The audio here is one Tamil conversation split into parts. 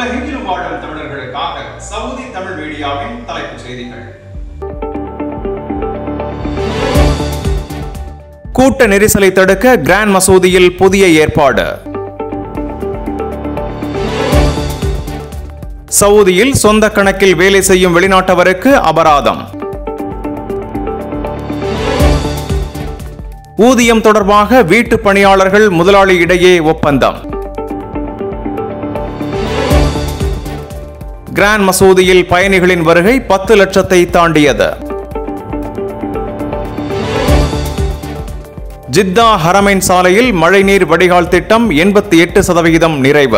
உலகெங்கிலும் வாழும் தமிழர்களுக்காக சவுதி தமிழ் மீடியாவின் தலைப்புச் செய்திகள் கூட்ட நெரிசலை தடுக்க கிராண்ட் மசூதியில் புதிய ஏற்பாடு சவுதியில் சொந்த கணக்கில் வேலை செய்யும் வெளிநாட்டவருக்கு அபராதம் ஊதியம் தொடர்பாக வீட்டு பணியாளர்கள் முதலாளி இடையே ஒப்பந்தம் கிராண்ட் மசூதியில் பயணிகளின் வருகை பத்து லட்சத்தை தாண்டியது ஜித்தா ஹரமைன் சாலையில் மழைநீர் வடிகால் திட்டம் எண்பத்தி எட்டு சதவிகிதம் நிறைவு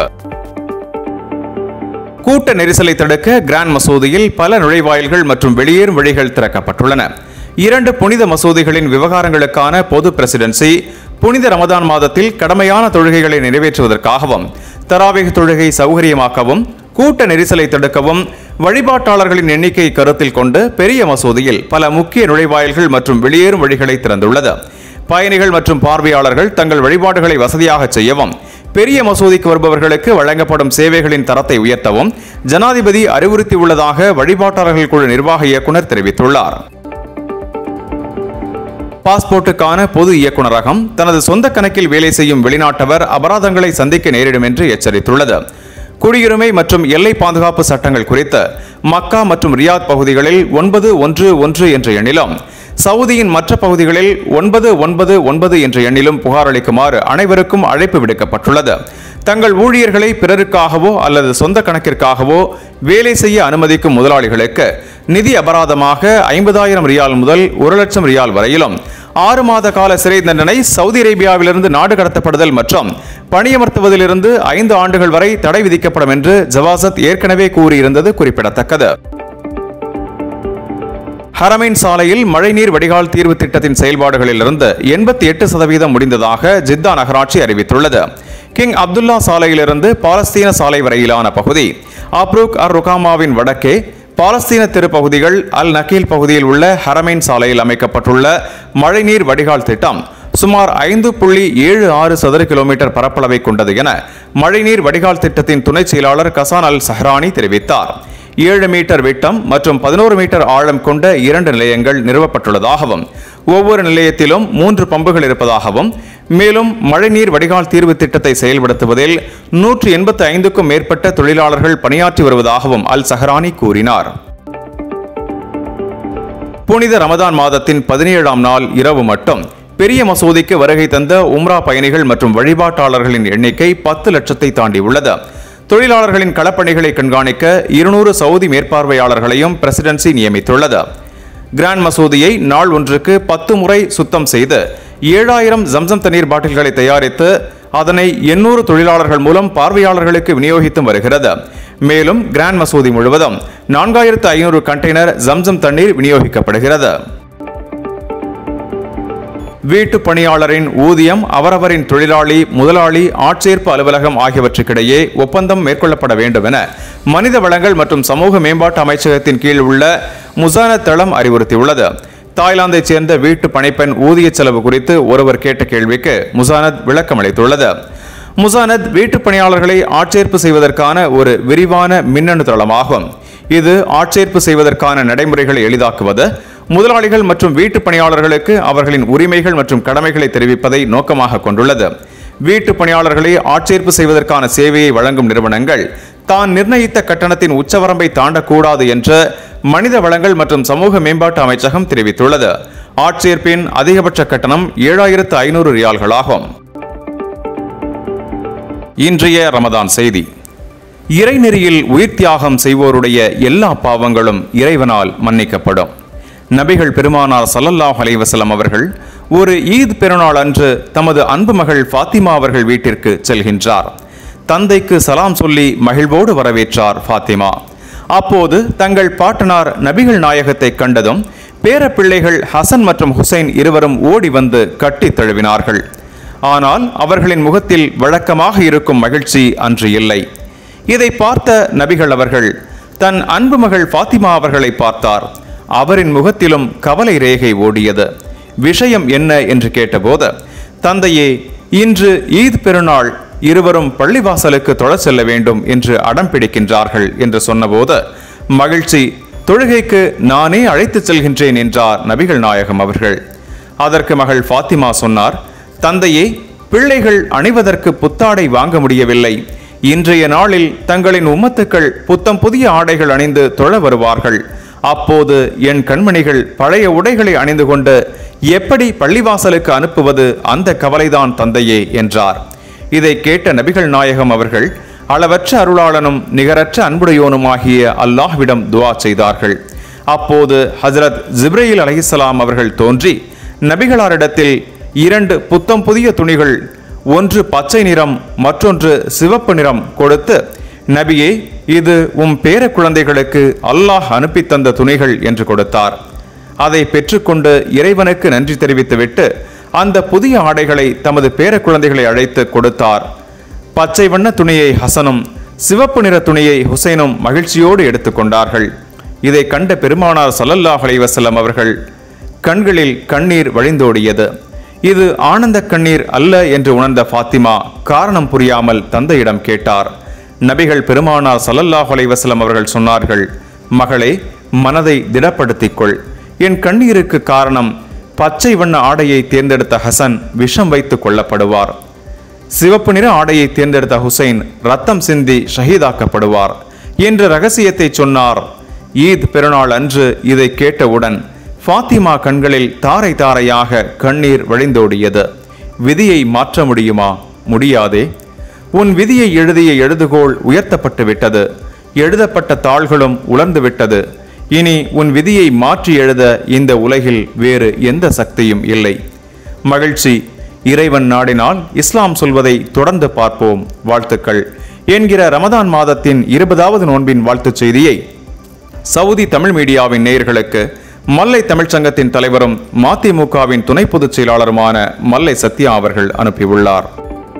கூட்ட நெரிசலை தடுக்க கிராண்ட் மசூதியில் பல நுழைவாயில்கள் மற்றும் வெளியேறும் வழிகள் திறக்கப்பட்டுள்ளன இரண்டு புனித மசூதிகளின் விவகாரங்களுக்கான பொது பிரசிடென்சி புனித ரமதான் மாதத்தில் கடமையான தொழுகைகளை நிறைவேற்றுவதற்காகவும் தராவேக தொழுகை சௌகரியமாக்கவும் கூட்ட நெரிசலை தடுக்கவும் வழிபாட்டாளர்களின் எண்ணிக்கையை கருத்தில் கொண்டு பெரிய மசூதியில் பல முக்கிய நுழைவாயில்கள் மற்றும் வெளியேறும் வழிகளை திறந்துள்ளது பயணிகள் மற்றும் பார்வையாளர்கள் தங்கள் வழிபாடுகளை வசதியாக செய்யவும் பெரிய மசூதிக்கு வருபவர்களுக்கு வழங்கப்படும் சேவைகளின் தரத்தை உயர்த்தவும் ஜனாதிபதி அறிவுறுத்தியுள்ளதாக வழிபாட்டாளர்கள் குழு நிர்வாக இயக்குனர் தெரிவித்துள்ளார் பாஸ்போர்ட்டுக்கான பொது இயக்குநரகம் தனது சொந்த கணக்கில் வேலை செய்யும் வெளிநாட்டவர் அபராதங்களை சந்திக்க நேரிடும் என்று எச்சரித்துள்ளது குடியுரிமை மற்றும் எல்லை பாதுகாப்பு சட்டங்கள் குறித்து மக்கா மற்றும் ரியாத் பகுதிகளில் ஒன்பது ஒன்று ஒன்று என்ற எண்ணிலும் சவுதியின் மற்ற பகுதிகளில் ஒன்பது ஒன்பது ஒன்பது என்ற எண்ணிலும் புகார் அளிக்குமாறு அனைவருக்கும் அழைப்பு விடுக்கப்பட்டுள்ளது தங்கள் ஊழியர்களை பிறருக்காகவோ அல்லது சொந்த கணக்கிற்காகவோ வேலை செய்ய அனுமதிக்கும் முதலாளிகளுக்கு நிதி அபராதமாக ஐம்பதாயிரம் ரியால் முதல் ஒரு லட்சம் ரியால் வரையிலும் ஆறு மாத கால சிறை தண்டனை சவுதி அரேபியாவிலிருந்து நாடு கடத்தப்படுதல் மற்றும் பணியமர்த்துவதிலிருந்து ஐந்து ஆண்டுகள் வரை தடை விதிக்கப்படும் என்று ஜவாசத் ஏற்கனவே கூறியிருந்தது குறிப்பிடத்தக்கது ஹரமைன் சாலையில் மழைநீர் வடிகால் தீர்வு திட்டத்தின் செயல்பாடுகளிலிருந்து எண்பத்தி எட்டு சதவீதம் முடிந்ததாக ஜித்தா நகராட்சி அறிவித்துள்ளது கிங் அப்துல்லா சாலையிலிருந்து பாலஸ்தீன சாலை வரையிலான பகுதி அப்ரூக் அர் ருகாமாவின் வடக்கே பாலஸ்தீன தெருப்பகுதிகள் அல் நக்கீல் பகுதியில் உள்ள ஹரமைன் சாலையில் அமைக்கப்பட்டுள்ள மழைநீர் வடிகால் திட்டம் சுமார் ஐந்து புள்ளி ஏழு ஆறு சதுர கிலோமீட்டர் பரப்பளவை கொண்டது என மழைநீர் வடிகால் திட்டத்தின் துணை செயலாளர் கசான் அல் சஹ்ரானி தெரிவித்தார் ஏழு மீட்டர் விட்டம் மற்றும் பதினோரு மீட்டர் ஆழம் கொண்ட இரண்டு நிலையங்கள் நிறுவப்பட்டுள்ளதாகவும் ஒவ்வொரு நிலையத்திலும் மூன்று பம்புகள் இருப்பதாகவும் மேலும் மழைநீர் வடிகால் தீர்வு திட்டத்தை செயல்படுத்துவதில் நூற்று எண்பத்தி ஐந்துக்கும் மேற்பட்ட தொழிலாளர்கள் பணியாற்றி வருவதாகவும் அல் சஹரானி கூறினார் புனித ரமதான் மாதத்தின் பதினேழாம் நாள் இரவு மட்டும் பெரிய மசூதிக்கு வருகை தந்த உம்ரா பயணிகள் மற்றும் வழிபாட்டாளர்களின் எண்ணிக்கை பத்து லட்சத்தை தாண்டியுள்ளது தொழிலாளர்களின் களப்பணிகளை கண்காணிக்க இருநூறு சவுதி மேற்பார்வையாளர்களையும் பிரசிடென்சி நியமித்துள்ளது கிராண்ட் மசூதியை நாள் ஒன்றுக்கு பத்து முறை சுத்தம் செய்து ஏழாயிரம் ஜம்சம் தண்ணீர் பாட்டில்களை தயாரித்து அதனை எண்ணூறு தொழிலாளர்கள் மூலம் பார்வையாளர்களுக்கு விநியோகித்தும் வருகிறது மேலும் கிராண்ட் மசூதி முழுவதும் நான்காயிரத்து ஐநூறு கண்டெய்னர் ஜம்சம் தண்ணீர் விநியோகிக்கப்படுகிறது வீட்டு பணியாளரின் ஊதியம் அவரவரின் தொழிலாளி முதலாளி ஆட்சேர்ப்பு அலுவலகம் ஆகியவற்றுக்கிடையே ஒப்பந்தம் மேற்கொள்ளப்பட வேண்டும் என மனித வளங்கள் மற்றும் சமூக மேம்பாட்டு அமைச்சகத்தின் கீழ் உள்ள முசான தளம் அறிவுறுத்தியுள்ளது தாய்லாந்தைச் சேர்ந்த வீட்டு பணிப்பெண் ஊதிய செலவு குறித்து ஒருவர் கேட்ட கேள்விக்கு முசானத் விளக்கம் அளித்துள்ளது முசானத் வீட்டு பணியாளர்களை ஆட்சேர்ப்பு செய்வதற்கான ஒரு விரிவான மின்னணு தளமாகும் இது ஆட்சேர்ப்பு செய்வதற்கான நடைமுறைகளை எளிதாக்குவது முதலாளிகள் மற்றும் வீட்டு பணியாளர்களுக்கு அவர்களின் உரிமைகள் மற்றும் கடமைகளை தெரிவிப்பதை நோக்கமாக கொண்டுள்ளது வீட்டு பணியாளர்களை ஆட்சேர்ப்பு செய்வதற்கான சேவையை வழங்கும் நிறுவனங்கள் தான் நிர்ணயித்த கட்டணத்தின் உச்சவரம்பை தாண்டக்கூடாது என்று மனித வளங்கள் மற்றும் சமூக மேம்பாட்டு அமைச்சகம் தெரிவித்துள்ளது ஆட்சேர்ப்பின் அதிகபட்ச கட்டணம் ஏழாயிரத்து ஐநூறு ரியால்களாகும் இன்றைய ரமதான் செய்தி இறைநெறியில் உயிர் தியாகம் செய்வோருடைய எல்லா பாவங்களும் இறைவனால் மன்னிக்கப்படும் நபிகள் பெருமானார் சல்லல்லாஹ் அலைவசலம் அவர்கள் ஒரு ஈத் பெருநாள் அன்று தமது அன்பு மகள் ஃபாத்திமா அவர்கள் வீட்டிற்கு செல்கின்றார் தந்தைக்கு சலாம் சொல்லி மகிழ்வோடு வரவேற்றார் ஃபாத்திமா அப்போது தங்கள் பாட்டனார் நபிகள் நாயகத்தை கண்டதும் பேரப்பிள்ளைகள் ஹசன் மற்றும் ஹுசைன் இருவரும் ஓடி வந்து கட்டித் தழுவினார்கள் ஆனால் அவர்களின் முகத்தில் வழக்கமாக இருக்கும் மகிழ்ச்சி அன்று இல்லை இதை பார்த்த நபிகள் அவர்கள் தன் அன்பு மகள் ஃபாத்திமா அவர்களை பார்த்தார் அவரின் முகத்திலும் கவலை ரேகை ஓடியது விஷயம் என்ன என்று கேட்டபோது தந்தையே இன்று ஈத் பெருநாள் இருவரும் பள்ளிவாசலுக்கு தொழ செல்ல வேண்டும் என்று அடம் பிடிக்கின்றார்கள் என்று சொன்னபோது மகிழ்ச்சி தொழுகைக்கு நானே அழைத்துச் செல்கின்றேன் என்றார் நபிகள் நாயகம் அவர்கள் அதற்கு மகள் ஃபாத்திமா சொன்னார் தந்தையே பிள்ளைகள் அணிவதற்கு புத்தாடை வாங்க முடியவில்லை இன்றைய நாளில் தங்களின் உம்மத்துக்கள் புத்தம் புதிய ஆடைகள் அணிந்து தொழ வருவார்கள் அப்போது என் கண்மணிகள் பழைய உடைகளை அணிந்து கொண்டு எப்படி பள்ளிவாசலுக்கு அனுப்புவது அந்த கவலைதான் தந்தையே என்றார் இதை கேட்ட நபிகள் நாயகம் அவர்கள் அளவற்ற அருளாளனும் நிகரற்ற அன்புடையோனுமாகிய அல்லாஹ்விடம் துவா செய்தார்கள் அப்போது ஹஜரத் ஜிப்ரயில் அலைஹிஸ்ஸலாம் அவர்கள் தோன்றி நபிகளாரிடத்தில் இரண்டு புத்தம் புதிய துணிகள் ஒன்று பச்சை நிறம் மற்றொன்று சிவப்பு நிறம் கொடுத்து நபியே இது உம் பேர குழந்தைகளுக்கு அல்லாஹ் அனுப்பி தந்த துணிகள் என்று கொடுத்தார் அதை பெற்றுக்கொண்டு இறைவனுக்கு நன்றி தெரிவித்துவிட்டு அந்த புதிய ஆடைகளை தமது பேர குழந்தைகளை அழைத்து கொடுத்தார் பச்சை வண்ண துணியை ஹசனும் சிவப்பு நிற துணியை ஹுசைனும் மகிழ்ச்சியோடு எடுத்துக்கொண்டார்கள் இதை கண்ட பெருமானார் ஸல்லல்லாஹு அலைஹி வஸல்லம் அவர்கள் கண்களில் கண்ணீர் வழிந்தோடியது இது ஆனந்த கண்ணீர் அல்ல என்று உணர்ந்த ஃபாத்திமா காரணம் புரியாமல் தந்தையிடம் கேட்டார் நபிகள் பெருமானார் ஸல்லல்லாஹு அலைஹி வஸல்லம் அவர்கள் சொன்னார்கள் மகளே மனதை திடப்படுத்திக் கொள் என் கண்ணீருக்கு காரணம் பச்சை வண்ண ஆடையை தேர்ந்தெடுத்த ஹசன் விஷம் வைத்து கொல்லப்படுவார் சிவப்பு நிற ஆடையை தேர்ந்தெடுத்த ஹுசைன் ரத்தம் சிந்தி ஷஹீதாக்கப்படுவார் என்ற ரகசியத்தை சொன்னார் ஈத் பெருநாள் அன்று இதை கேட்டவுடன் ஃபாத்திமா கண்களில் தாரை தாரையாக கண்ணீர் வழிந்தோடியது விதியை மாற்ற முடியுமா முடியாதே உன் விதியை எழுதிய எழுதுகோள் உயர்த்தப்பட்டு விட்டது எழுதப்பட்ட தாள்களும் உலர்ந்து விட்டது இனி உன் விதியை மாற்றி எழுத இந்த உலகில் வேறு எந்த சக்தியும் இல்லை மகிழ்ச்சி இறைவன் நாடினால் இஸ்லாம் சொல்வதை தொடர்ந்து பார்ப்போம் வாழ்த்துக்கள் என்கிற ரமதான் மாதத்தின் இருபதாவது நோன்பின் வாழ்த்துச் செய்தியை சவுதி தமிழ் மீடியாவின் நேயர்களுக்கு மல்லை தமிழ்ச் சங்கத்தின் தலைவரும் மதிமுகவின் துணை பொதுச் செயலாளருமான மல்லை சத்யா அவர்கள் அனுப்பியுள்ளார்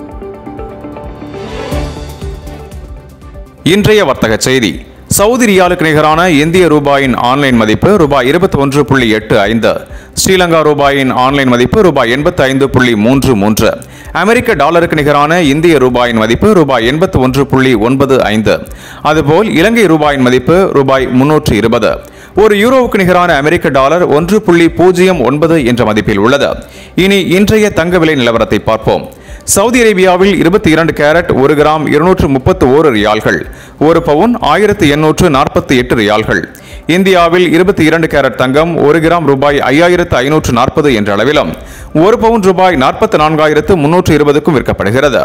இன்றைய வர்த்தக செய்தி சவுதி ரியாலுக்கு நிகரான இந்திய ரூபாயின் ஆன்லைன் மதிப்பு ரூபாய் இருபத்தி ஒன்று புள்ளி எட்டு ஐந்து ஸ்ரீலங்கா ரூபாயின் ஆன்லைன் மதிப்பு ரூபாய் எண்பத்தி ஐந்து புள்ளி மூன்று மூன்று அமெரிக்க டாலருக்கு நிகரான இந்திய ரூபாயின் மதிப்பு ரூபாய் எண்பத்தி ஒன்று புள்ளி ஒன்பது ஐந்து அதுபோல் இலங்கை ரூபாயின் மதிப்பு ரூபாய் முன்னூற்று இருபது ஒரு யூரோவுக்கு நிகரான அமெரிக்க டாலர் ஒன்று புள்ளி பூஜ்ஜியம் ஒன்பது என்ற மதிப்பில் உள்ளது இனி இன்றைய தங்க விலை நிலவரத்தை பார்ப்போம் சவுதி அரேபியாவில் இருபத்தி இரண்டு கேரட் ஒரு கிராம் இருநூற்று முப்பத்து ஓரு ரியால்கள் ஒரு பவுன் ஆயிரத்து எண்ணூற்று நாற்பத்தி எட்டு ரியால்கள் இந்தியாவில் இருபத்தி இரண்டு கேரட் தங்கம் ஒரு கிராம் ரூபாய் ஐயாயிரத்து ஐநூற்று நாற்பது என்ற அளவிலும் ஒரு பவுன் ரூபாய் நாற்பத்தி நான்காயிரத்து முன்னூற்று இருபதுக்கும் விற்கப்படுகிறது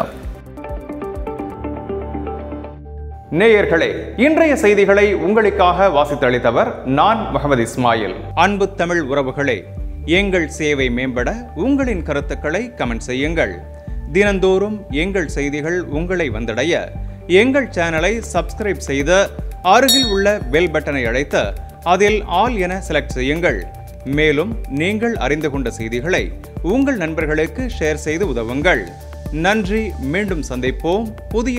நேயர்களே இன்றைய செய்திகளை உங்களுக்காக வாசித்தளித்தவர் நான் முகமது இஸ்மாயில் அன்பு தமிழ் உறவுகளே எங்கள் சேவை மேம்பட உங்களின் கருத்துக்களை கமெண்ட் செய்யுங்கள் தினந்தோறும் எங்கள் செய்திகள் உங்களை வந்தடைய எங்கள் சேனலை சப்ஸ்கிரைப் செய்து அருகில் உள்ள பெல் பட்டனை அழைத்து அதில் ஆல் என செலக்ட் செய்யுங்கள் மேலும் நீங்கள் அறிந்து கொண்ட செய்திகளை உங்கள் நண்பர்களுக்கு ஷேர் செய்து உதவுங்கள் நன்றி மீண்டும் சந்திப்போம் புதிய